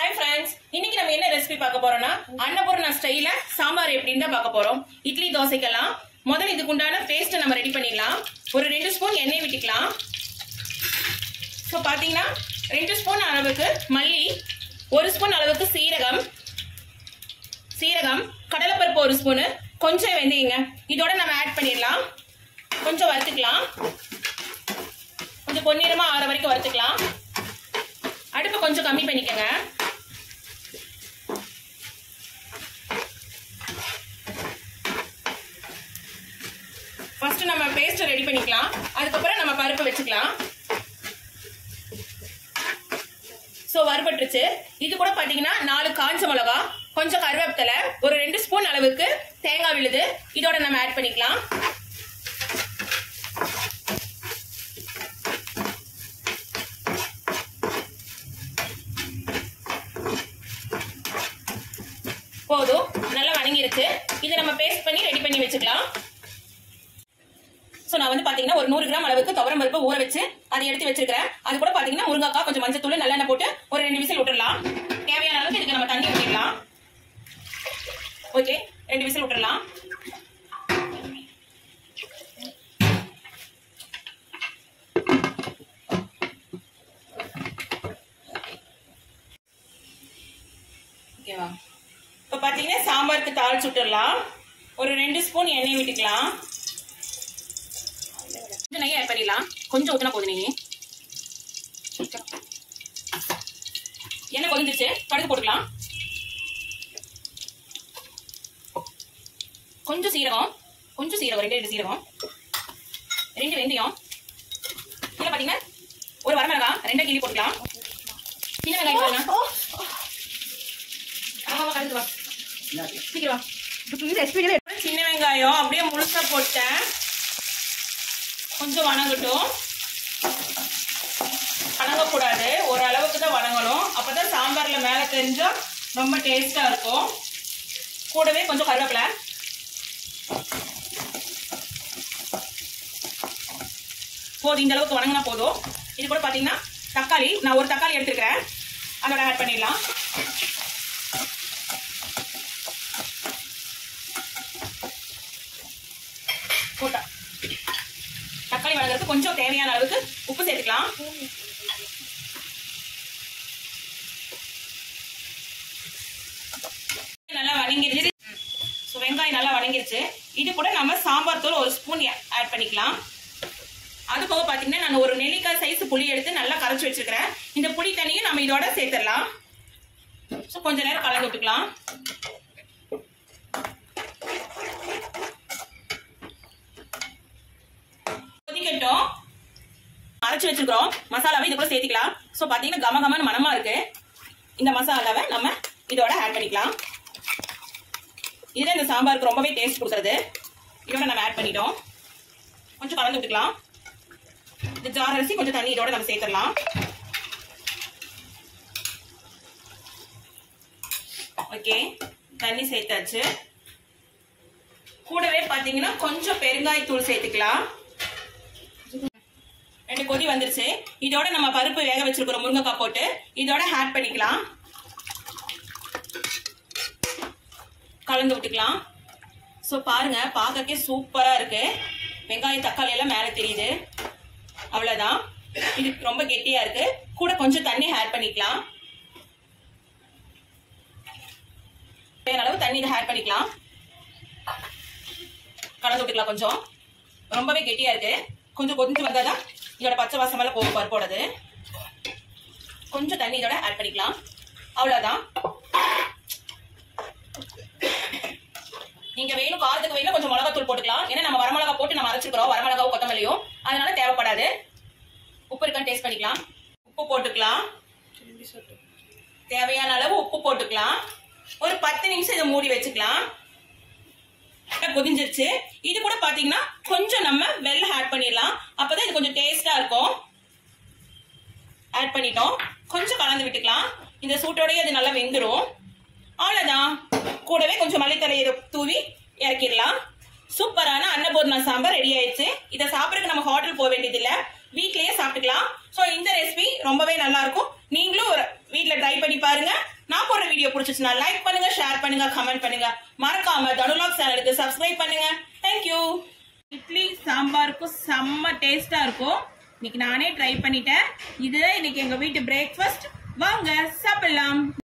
Hi friends இன்னைக்கு நம்ம என்ன ரெசிபி பார்க்க போறோம்னா அன்னபூர்ணா ஸ்டைல சாம்பார் எப்படின்னு தான் பார்க்க போறோம் இட்லி தோசைக்கெல்லாம் முதல்ல இதுக்குண்டான பேஸ்ட்டை நம்ம ரெடி பண்ணிடலாம் ஒரு ரெண்டு ஸ்பூன் எண்ணெய் விட்டுக்கலாம் ஸோ பார்த்தீங்கன்னா ரெண்டு ஸ்பூன் அளவுக்கு மல்லி ஒரு ஸ்பூன் அளவுக்கு சீரகம் சீரகம் கடலைப்பருப்பு ஒரு ஸ்பூனு கொஞ்சம் வெந்தயங்க இதோட நம்ம ஆட் பண்ணிடலாம் கொஞ்சம் வறுத்துக்கலாம் கொஞ்சம் பொன்னிறமா ஆற வரைக்கும் வறுத்துக்கலாம் அடுப்பை கொஞ்சம் கம்மி பண்ணிக்கோங்க ஃபர்ஸ்ட் நம்ம பேஸ்ட் ரெடி பண்ணிக்கலாம் அதுக்கப்புறம் நம்ம பருப்பு வச்சுக்கலாம் ஸோ வறுபட்டுருச்சு இது கூட பார்த்தீங்கன்னா நாலு காஞ்ச மிளகா கொஞ்சம் கருவேப்பிலை ஒரு ரெண்டு ஸ்பூன் அளவுக்கு தேங்காய் விழுது இதோட நம்ம ஆட் பண்ணிக்கலாம் போதும் நல்லா வணங்கிருச்சு இதை நம்ம பேஸ்ட் பண்ணி ரெடி பண்ணி வச்சுக்கலாம் ஸோ நான் வந்து பாத்தீங்கன்னா ஒரு நூறு கிராம் அளவுக்கு துவரம் பருப்பு ஊற வச்சு அதை எடுத்து வச்சிருக்கிறேன் அது கூட பாத்தீங்கன்னா முருங்கைக்காய் கொஞ்சம் மஞ்சத்தூள் நல்லெண்ணெய் போட்டு ஒரு ரெண்டு விசில் விட்டுறலாம் தேவையான அளவுக்கு இதுக்கு நம்ம தண்ணி ஊற்றிடலாம் ஓகே ரெண்டு விசில் விட்டுறலாம் ஓகேவா இப்போ பார்த்தீங்கன்னா சாம்பாருக்கு தாளிச்சு விட்டுடலாம் ஒரு ரெண்டு ஸ்பூன் எண்ணெய் விட்டுக்கலாம் கொஞ்சம் நெய் ஆட் பண்ணிடலாம் கொஞ்சம் ஊற்றினா போதும் நெய் எண்ணெய் கொதிஞ்சிச்சு கடுகு போட்டுக்கலாம் கொஞ்சம் சீரகம் கொஞ்சம் சீரகம் ரெண்டு ரெண்டு சீரகம் ரெண்டு வெந்தயம் இதில் பார்த்தீங்கன்னா ஒரு வரமிளகா ரெண்டை கிளி போட்டுக்கலாம் சின்ன வெங்காயம் பாருங்க ஆமா, ஆமா, கடுகு வா. சீக்கிரம் வா. சின்ன வெங்காயம் அப்படியே முழுசா போட்டேன் கொஞ்சம் வணங்கட்டும் வணங்கக்கூடாது ஒரு அளவுக்கு தான் வணங்கணும் அப்பதான் சாம்பார்ல மேல தெரிஞ்சா ரொம்ப டேஸ்டா இருக்கும் கூடவே கொஞ்சம் கருவேப்பிலை போதும் இந்த அளவுக்கு வணங்கினா போதும் இது கூட பாத்தீங்கன்னா தக்காளி நான் ஒரு தக்காளி எடுத்துக்கிறேன் அதோட ஆட் பண்ணிடலாம் போட்டா தக்காளி வளர்க்கறதுக்கு கொஞ்சம் தேவையான அளவுக்கு உப்பு சேர்த்துக்கலாம் நல்லா வணங்கிருச்சு ஸோ வெங்காயம் நல்லா வணங்கிருச்சு இது கூட நம்ம சாம்பார் தூள் ஒரு ஸ்பூன் ஆட் பண்ணிக்கலாம் அது போக பார்த்தீங்கன்னா நான் ஒரு நெல்லிக்காய் சைஸ் புளி எடுத்து நல்லா கரைச்சி வச்சிருக்கிறேன் இந்த புளி தண்ணியும் நம்ம இதோட சேர்த்துடலாம் ஸோ கொஞ்ச நேரம் கலந்து விட்டுக்கலாம் கொதிக்கட்டும் அரைச்சு வச்சிருக்கிறோம் மசாலாவை இது கூட சேர்த்துக்கலாம் ஸோ பார்த்தீங்கன்னா கம கமன்னு மனமா இருக்கு இந்த மசாலாவை நம்ம இதோட ஆட் பண்ணிக்கலாம் இதுதான் இந்த சாம்பாருக்கு ரொம்பவே டேஸ்ட் கொடுக்குறது இதோட நம்ம ஆட் பண்ணிட்டோம் கொஞ்சம் கலந்து விட்டுக்கலாம் இந்த ஜார் அரிசி கொஞ்சம் தண்ணி இதோட நம்ம சேர்த்துடலாம் ஓகே தண்ணி சேர்த்தாச்சு கூடவே பாத்தீங்கன்னா கொஞ்சம் பெருங்காயத்தூள் சேர்த்துக்கலாம் ரெண்டு கொதி வந்துருச்சு இதோட நம்ம பருப்பு வேக வச்சிருக்கிறோம் முருங்கைக்காய் போட்டு இதோட ஆட் பண்ணிக்கலாம் கலந்து விட்டுக்கலாம் ஸோ பாருங்க பார்க்கறக்கே சூப்பரா இருக்கு வெங்காயம் தக்காளி எல்லாம் மேலே தெரியுது அவ்வளவுதான் இது ரொம்ப கெட்டியா இருக்கு கூட கொஞ்சம் தண்ணி ஆட் பண்ணிக்கலாம் தேவையான அளவு தண்ணி இதை ஆட் பண்ணிக்கலாம் கலந்து விட்டுக்கலாம் கொஞ்சம் ரொம்பவே கெட்டியா இருக்கு கொஞ்சம் கொதிஞ்சு வந்தாதான் இதோட பச்சை வாசம் எல்லாம் போகும் பருப்போடது கொஞ்சம் தண்ணி இதோட ஆட் பண்ணிக்கலாம் அவ்வளவுதான் நீங்க வேணும் காரத்துக்கு வேணும் கொஞ்சம் மிளகாத்தூள் போட்டுக்கலாம் ஏன்னா நம்ம வரமிளகா போட்டு நம்ம அரைச்சிருக்கிறோம் வரமிளகாவும் கொத்தமல்லியும் அதனால தேவைப்படாது உப்பு இருக்கான்னு டேஸ்ட் பண்ணிக்கலாம் உப்பு போட்டுக்கலாம் தேவையான அளவு உப்பு போட்டுக்கலாம் ஒரு பத்து நிமிஷம் இதை மூடி வச்சுக்கலாம் கொதிஞ்சிருச்சு இது கூட பாத்தீங்கன்னா கொஞ்சம் நம்ம வெள்ளம் ஆட் பண்ணிடலாம் அப்பதான் இது கொஞ்சம் டேஸ்டா இருக்கும் ஆட் பண்ணிட்டோம் கொஞ்சம் கலந்து விட்டுக்கலாம் இந்த சூட்டோடய அது நல்லா வெந்துடும் அவ்வளவுதான் கூடவே கொஞ்சம் மல்லித்தலையை தூவி இறக்கிடலாம் சூப்பரான அன்னபூர்ணா சாம்பார் ரெடி ஆயிடுச்சு இதை சாப்பிடறதுக்கு நம்ம ஹோட்டல் போக வேண்டியதில்லை வீட்லயே சாப்பிட்டுக்கலாம் ஸோ இந்த ரெசிபி ரொம்பவே நல்லா இருக்கும் நீங்களும் வீட்டில் ட்ரை பண்ணி பாருங்க பிடிச்சிச்சுன்னா லைக் பண்ணுங்க ஷேர் பண்ணுங்க கமெண்ட் பண்ணுங்க மறக்காம தனுலாக் சேனலுக்கு சப்ஸ்கிரைப் பண்ணுங்க தேங்க்யூ இட்லி சாம்பாருக்கும் செம்ம டேஸ்டா இருக்கும் இன்னைக்கு நானே ட்ரை பண்ணிட்டேன் இதுதான் இன்னைக்கு எங்க வீட்டு பிரேக்ஃபாஸ்ட் வாங்க சாப்பிடலாம்